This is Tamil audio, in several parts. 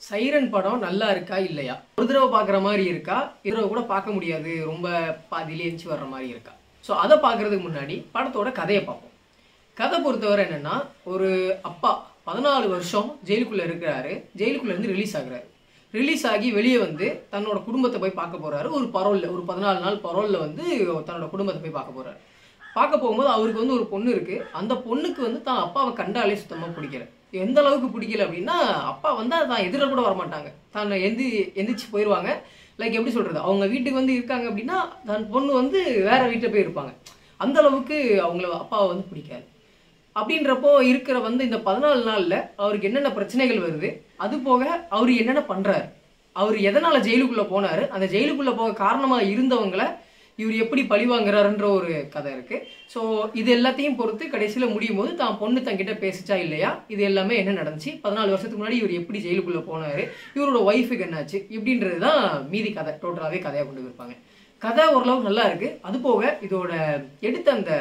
சைரன் படம் நல்லா இருக்கா இல்லையா ஒரு தடவை பார்க்குற மாதிரி இருக்கா இரு தடவை கூட பார்க்க முடியாது ரொம்ப பாதியிலே எஞ்சி வர்ற மாதிரி இருக்கா ஸோ அதை பார்க்கறதுக்கு முன்னாடி படத்தோட கதையை பார்ப்போம் கதை பொறுத்தவரை என்னன்னா ஒரு அப்பா பதினாலு வருஷம் ஜெயிலுக்குள்ள இருக்கிறாரு ஜெயிலுக்குள்ள இருந்து ரிலீஸ் ஆகுறாரு ரிலீஸ் ஆகி வெளியே வந்து தன்னோட குடும்பத்தை போய் பார்க்க போறாரு ஒரு பரோல்ல ஒரு பதினாலு நாள் பரோல்ல வந்து தன்னோட குடும்பத்தை போய் பார்க்க போறாரு பார்க்க போகும்போது அவருக்கு வந்து ஒரு பொண்ணு இருக்கு அந்த பொண்ணுக்கு வந்து தான் அப்பாவை கண்டாலே சுத்தமா பிடிக்கல எந்த அளவுக்கு பிடிக்கல அப்படின்னா அப்பா வந்தா தான் எதிர கூட வரமாட்டாங்க தான் எந்தி எந்திரிச்சு போயிடுவாங்க லைக் எப்படி சொல்றது அவங்க வீட்டுக்கு வந்து இருக்காங்க அப்படின்னா தன் பொண்ணு வந்து வேற வீட்டில் போய் இருப்பாங்க அந்த அளவுக்கு அவங்கள அப்பாவை வந்து பிடிக்காது அப்படின்றப்போ இருக்கிற வந்து இந்த பதினாலு நாள்ல அவருக்கு என்னென்ன பிரச்சனைகள் வருது அது போக அவர் என்னென்ன பண்றாரு அவர் எதனால ஜெயிலுக்குள்ள போனாரு அந்த ஜெயிலுக்குள்ள போக காரணமா இருந்தவங்கள இவர் எப்படி பழிவாங்குறாருன்ற ஒரு கதை இருக்கு ஸோ இது எல்லாத்தையும் பொறுத்து கடைசியில முடியும் போது தான் பொண்ணு தங்கிட்ட பேசிச்சா இல்லையா இது எல்லாமே என்ன நடந்துச்சு பதினாலு வருஷத்துக்கு முன்னாடி இவர் எப்படி ஜெயிலுக்குள்ள போனாரு இவரோட ஒய்ஃபுக்கு என்னாச்சு இப்படின்றது தான் மீதி கதை டோட்டலாகவே கதையாக கொண்டு போயிருப்பாங்க கதை ஓரளவுக்கு நல்லா இருக்கு அது போக இதோட எடுத்த அந்த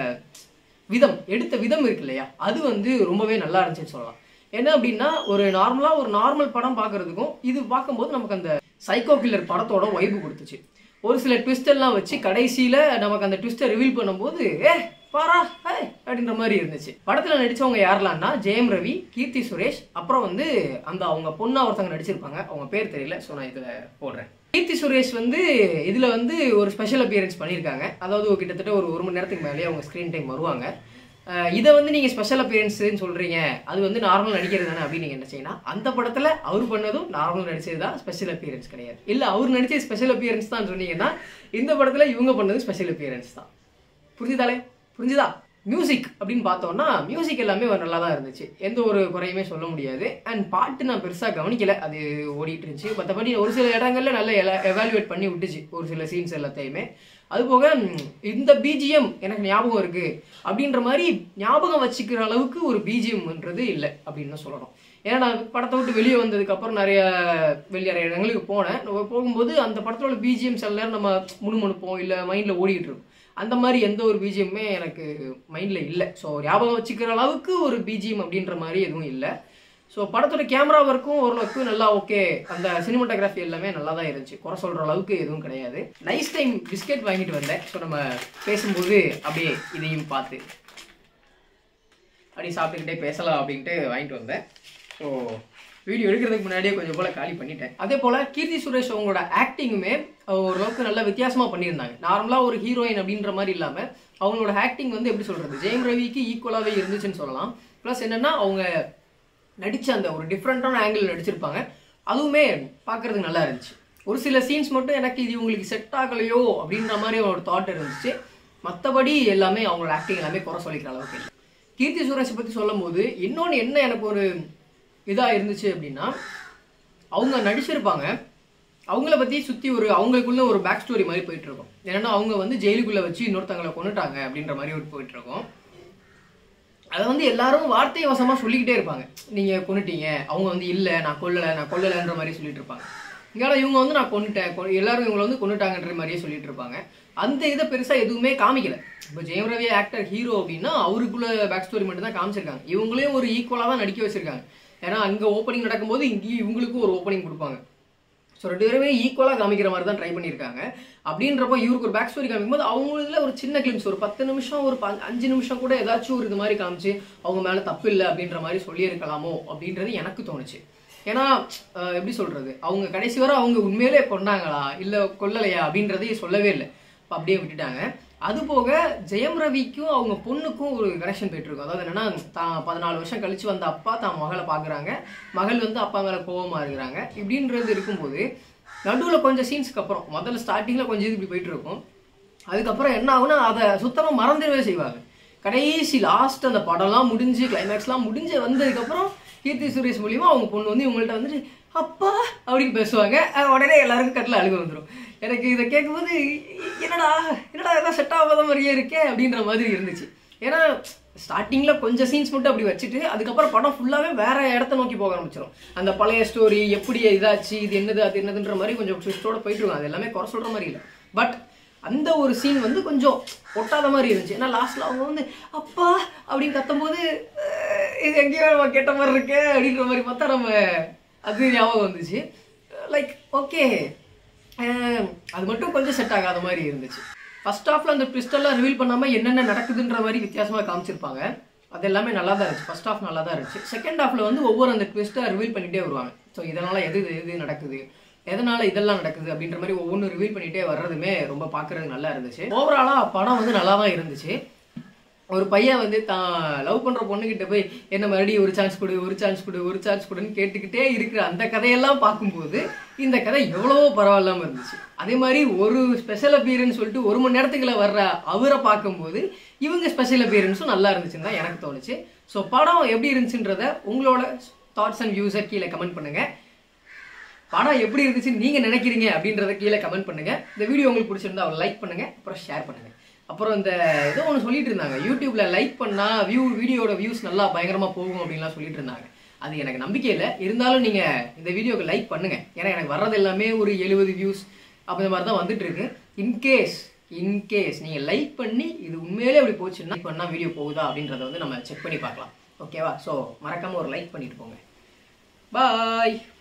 விதம் எடுத்த விதம் இருக்கு இல்லையா அது வந்து ரொம்பவே நல்லா இருந்துச்சுன்னு சொல்லலாம் என்ன அப்படின்னா ஒரு நார்மலா ஒரு நார்மல் படம் பார்க்கறதுக்கும் இது பார்க்கும்போது நமக்கு அந்த சைக்கோ கில்லர் படத்தோட வைப்பு கொடுத்துச்சு ஒரு சில ட்விஸ்ட் எல்லாம் வச்சு கடைசியில நமக்கு அந்த ட்விஸ்ட்டை ரிவீல் பண்ணும்போது ஏ பாரா ஹே அப்படின்ற மாதிரி இருந்துச்சு படத்துல நடிச்சவங்க யாரெல்லாம்னா ஜெயம் ரவி கீர்த்தி சுரேஷ் அப்புறம் வந்து அந்த அவங்க பொண்ணா ஒருத்தவங்க நடிச்சிருப்பாங்க அவங்க பேர் தெரியல ஸோ நான் இதுல போடுறேன் கீர்த்தி சுரேஷ் வந்து இதுல வந்து ஒரு ஸ்பெஷல் அப்பியரன்ஸ் பண்ணியிருக்காங்க அதாவது கிட்டத்தட்ட ஒரு ஒரு மணி நேரத்துக்கு மேலே அவங்க ஸ்க்ரீன் டைம் வருவாங்க அஹ் இதை வந்து நீங்க ஸ்பெஷல் அப்பியரன்ஸ்னு சொல்றீங்க அது வந்து நார்மல் நடிக்கிறது தானே அப்படின்னு நீங்க என்ன செய்யணும் அந்த படத்துல அவர் பண்ணதும் நார்மல் நடிச்சது தான் ஸ்பெஷல் அப்பியரன்ஸ் கிடையாது இல்ல அவர் நடிச்ச ஸ்பெஷல் அப்பியரன்ஸ் தான் சொன்னீங்கன்னா இந்த படத்துல இவங்க பண்ணது ஸ்பெஷல் அப்பியரன்ஸ் தான் புரிஞ்சுதாலே புரிஞ்சுதா மியூசிக் அப்படின்னு பார்த்தோம்னா மியூசிக் எல்லாமே ஒரு நல்லா தான் இருந்துச்சு எந்த ஒரு குறையுமே சொல்ல முடியாது அண்ட் பாட்டு நான் பெருசாக கவனிக்கல அது ஓடிட்டு இருந்துச்சு மற்றபடி ஒரு சில இடங்கள்ல நல்லா எவாலுவேட் பண்ணி விட்டுச்சு ஒரு சில சீன்ஸ் எல்லாத்தையுமே அது போக ம், இந்த பிஜிஎம் எனக்கு ஞாபகம் இருக்கு அப்படின்ற மாதிரி ஞாபகம் வச்சுக்கிற அளவுக்கு ஒரு பிஜிஎம்ன்றது இல்லை அப்படின்னு தான் சொல்லணும் ஏன்னா நான் படத்தை விட்டு வெளியே வந்ததுக்கு அப்புறம் நிறைய வெளியே நிறைய இடங்களுக்கு போனேன் நம்ம போகும்போது அந்த படத்தோட பிஜிஎம்ஸ் எல்லாம் நம்ம முணுமுணுப்போம் இல்லை மைண்டில் ஓடிட்டு இருக்கும் அந்த மாதிரி எந்த ஒரு பிஜிஎம்மே எனக்கு மைண்டில் இல்லை ஸோ ஞாபகம் வச்சுக்கிற அளவுக்கு ஒரு பிஜிஎம் அப்படின்ற மாதிரி எதுவும் இல்லை ஸோ படத்தோட கேமரா ஒர்க்கும் ஓரளவுக்கு நல்லா ஓகே அந்த சினிமாட்டோகிராஃபி எல்லாமே நல்லா தான் இருந்துச்சு குறை சொல்கிற அளவுக்கு எதுவும் கிடையாது நைஸ் டைம் பிஸ்கெட் வாங்கிட்டு வந்தேன் ஸோ நம்ம பேசும்போது அப்படியே இதையும் பார்த்து அப்படி சாப்பிட்டுக்கிட்டே பேசலாம் அப்படின்ட்டு வாங்கிட்டு வந்தேன் ஸோ வீடியோ எடுக்கிறதுக்கு முன்னாடியே கொஞ்சம் போல காலி பண்ணிட்டேன் அதே போல கீர்த்தி சுரேஷ் அவங்களோட ஆக்டிங்குமே ஓரளவுக்கு நல்லா வித்தியாசமா பண்ணியிருந்தாங்க நார்மலா ஒரு ஹீரோயின் அப்படின்ற மாதிரி இல்லாம அவங்களோட ஆக்டிங் வந்து எப்படி சொல்றது ஜெயம் ரவிக்கு ஈக்குவலாவே இருந்துச்சுன்னு சொல்லலாம் ப்ளஸ் என்னன்னா அவங்க நடிச்ச அந்த ஒரு டிஃப்ரெண்டான ஆங்கிள் நடிச்சிருப்பாங்க அதுவுமே பார்க்கறதுக்கு நல்லா இருந்துச்சு ஒரு சில சீன்ஸ் மட்டும் எனக்கு இது இவங்களுக்கு செட் ஆகலையோ அப்படின்ற மாதிரி ஒரு தாட் இருந்துச்சு மற்றபடி எல்லாமே அவங்களோட ஆக்டிங் எல்லாமே குறை சொல்லிக்கிற அளவுக்கு இல்லை கீர்த்தி சுரேஷை பற்றி சொல்லும்போது இன்னொன்று என்ன எனக்கு ஒரு இதாக இருந்துச்சு அப்படின்னா அவங்க நடிச்சிருப்பாங்க அவங்கள பற்றி சுற்றி ஒரு அவங்களுக்குள்ள ஒரு பேக் ஸ்டோரி மாதிரி போயிட்டு இருக்கும் ஏன்னா அவங்க வந்து ஜெயிலுக்குள்ளே வச்சு இன்னொருத்தங்களை கொண்டுட்டாங்க அப்படின்ற மாதிரி ஒரு போயிட்டு இருக்கும் அதை வந்து எல்லாரும் வார்த்தை வசமா சொல்லிக்கிட்டே இருப்பாங்க நீங்க கொன்னுட்டீங்க அவங்க வந்து இல்ல நான் கொல்லல நான் கொல்லலன்ற மாதிரி சொல்லிட்டு இருப்பாங்க இங்கால இவங்க வந்து நான் கொன்னுட்டேன் கொ- எல்லாரும் இவங்களை வந்து கொன்னுட்டாங்கன்ற மாதிரியே சொல்லிட்டு இருப்பாங்க அந்த இதை பெருசா எதுவுமே காமிக்கல இப்போ ஜெயம் ரவி ஆக்டர் ஹீரோ அப்படின்னா அவருக்குள்ள பேக் ஸ்டோரி மட்டும் தான் காமிச்சிருக்காங்க இவங்களையும் ஒரு ஈக்குவலா தான் நடிக்க வச்சிருக்காங்க ஏன்னா அங்க ஓப்பனிங் நடக்கும்போது இங்கேயும் இவங்களுக்கும் ஒரு ஓப்பனிங் கொடுப்பாங்க ஸோ ரெண்டு பேருமே ஈக்குவலாக காமிக்கிற மாதிரி தான் ட்ரை பண்ணியிருக்காங்க அப்படின்றப்போ இவருக்கு ஒரு பேக் ஸ்டோரி காமிக்கும்போது அவங்களுக்குல ஒரு சின்ன கிளிம்ஸ் ஒரு பத்து நிமிஷம் ஒரு ப- அஞ்சு நிமிஷம் கூட ஏதாச்சும் ஒரு இது மாதிரி காமிச்சு அவங்க மேலே தப்பு இல்லை அப்படின்ற மாதிரி சொல்லியிருக்கலாமோ அப்படின்றது எனக்கு தோணுச்சு ஏன்னா அஹ், எப்படி சொல்றது அவங்க கடைசி வரை அவங்க உண்மையிலே கொண்டாங்களா இல்லை கொல்லலையா அப்படின்றதையே சொல்லவே இல்லை அப்ப அப்படியே விட்டுட்டாங்க அது போக ஜெயம் ரவிக்கும் அவங்க பொண்ணுக்கும் ஒரு கனெக்ஷன் போயிட்டு இருக்கும் அதாவது என்னன்னா தான் பதினாலு வருஷம் கழிச்சு வந்த அப்பா தான் மகளை பாக்குறாங்க மகள் வந்து அப்பா மேல கோவமா இருக்கிறாங்க இப்படின்றது இருக்கும்போது நடுவுல கொஞ்சம் சீன்ஸ்க்கு அப்புறம் முதல்ல ஸ்டார்டிங்ல கொஞ்சம் இது இப்படி போயிட்டு இருக்கும் அதுக்கப்புறம் என்ன ஆகும்னா அதை சுத்தமா மறந்துடவே செய்வாங்க கடைசி லாஸ்ட் அந்த படம்லாம் முடிஞ்சு கிளைமேக்ஸ்லாம் முடிஞ்சு வந்ததுக்கப்புறம் கீர்த்தி சுரேஷ் மூலியமா அவங்க பொண்ணு வந்து இவங்கள்ட்ட வந்துட்டு அப்பா அப்படின்னு பேசுவாங்க அஹ் உடனே எல்லாருக்கும் கட்டில் அழுக வந்துடும் எனக்கு இதை கேட்கும்போது என்னடா என்னடா எல்லாம் செட் ஆகாத மாதிரியே இருக்கே அப்படின்ற மாதிரி இருந்துச்சு ஏன்னா ஸ்டார்டிங்ல கொஞ்சம் சீன்ஸ் மட்டும் அப்படி வச்சுட்டு அதுக்கப்புறம் படம் ஃபுல்லாவே வேற இடத்த நோக்கி போக ஆரம்பிச்சிடும் அந்த பழைய ஸ்டோரி எப்படி இதாச்சு இது என்னது அது என்னதுன்ற மாதிரி கொஞ்சம் ட்விஸ்டோட போயிட்டு இருக்கும் அது எல்லாமே குறை சொல்ற மாதிரி இல்லை பட் அந்த ஒரு சீன் வந்து கொஞ்சம் ஒட்டாத மாதிரி இருந்துச்சு ஏன்னா லாஸ்ட்ல அவங்க வந்து அப்பா அப்படின்னு கத்தும்போது அஹ், இது எங்கேயோ நம்ம கேட்ட மாதிரி இருக்கே அப்படின்ற மாதிரி பார்த்தா நம்ம அது ஞாபகம் வந்துச்சு லைக் ஓகே அது மட்டும் கொஞ்சம் செட் ஆகாத மாதிரி இருந்துச்சு ஃபர்ஸ்ட் ஹாஃப்ல அந்த ட்விஸ்டெல்லாம் ரிவீல் பண்ணாமல் என்னென்ன நடக்குதுன்ற மாதிரி வித்தியாசமாக காமிச்சிருப்பாங்க அது எல்லாமே நல்லா தான் இருந்துச்சு ஃபர்ஸ்ட் ஹாஃப் நல்லா தான் இருந்துச்சு செகண்ட் ஹாஃப்ல வந்து ஒவ்வொரு அந்த ட்விஸ்ட்டை ரிவீல் பண்ணிட்டே வருவாங்க ஸோ இதனால எது இது எது நடக்குது எதனால இதெல்லாம் நடக்குது அப்படின்ற மாதிரி ஒவ்வொன்றும் ரிவீல் பண்ணிட்டே வர்றதுமே ரொம்ப பார்க்கறதுக்கு நல்லா இருந்துச்சு ஓவராலாக படம் வந்து நல்லா தான் இருந்துச்சு ஒரு பையன் வந்து தான் லவ் பண்ற பொண்ணுகிட்ட போய் என்ன மறுபடியும் ஒரு சான்ஸ் கொடு ஒரு சான்ஸ் கொடு ஒரு சான்ஸ் கொடுன்னு கேட்டுக்கிட்டே இருக்கிற அந்த கதையெல்லாம் பார்க்கும்போது இந்த கதை எவ்வளவோ பரவாயில்லாம இருந்துச்சு அதே மாதிரி ஒரு ஸ்பெஷல் அப்பீரன்ஸ் சொல்லிட்டு ஒரு மணி நேரத்துக்குள்ள வர்ற அவரை பார்க்கும்போது இவங்க ஸ்பெஷல் அப்பீரன்ஸும் நல்லா இருந்துச்சுன்னு தான் எனக்கு தோணுச்சு ஸோ படம் எப்படி இருந்துச்சுன்றத உங்களோட தாட்ஸ் அண்ட் வியூஸை கீழே கமெண்ட் பண்ணுங்க படம் எப்படி இருந்துச்சுன்னு நீங்க நினைக்கிறீங்க அப்படின்றத கீழே கமெண்ட் பண்ணுங்க இந்த வீடியோ உங்களுக்கு பிடிச்சிருந்தா அவர் லைக் பண்ணுங்க அப்புறம் ஷேர் பண்ணுங்க அப்புறம் இந்த ஏதோ ஒன்று சொல்லிட்டு இருந்தாங்க யூடியூப்ல லைக் பண்ணா வியூ வீடியோட வியூஸ் நல்லா பயங்கரமா போகும் அப்படின்லாம் சொல்லிட்டு இருந்தாங்க அது எனக்கு நம்பிக்கை இல்லை இருந்தாலும் நீங்க இந்த வீடியோக்கு லைக் பண்ணுங்க ஏன்னா எனக்கு வர்றது எல்லாமே ஒரு எழுபது வியூஸ் அப்படி மாதிரி தான் வந்துட்டு இருக்கு இன்கேஸ் இன்கேஸ் நீங்க லைக் பண்ணி இது உண்மையிலே அப்படி போச்சுன்னா like பண்ணா வீடியோ போகுதா அப்படின்றத வந்து நம்ம செக் பண்ணி பார்க்கலாம் ஓகேவா ஸோ மறக்காம ஒரு லைக் பண்ணிட்டு போங்க பாய்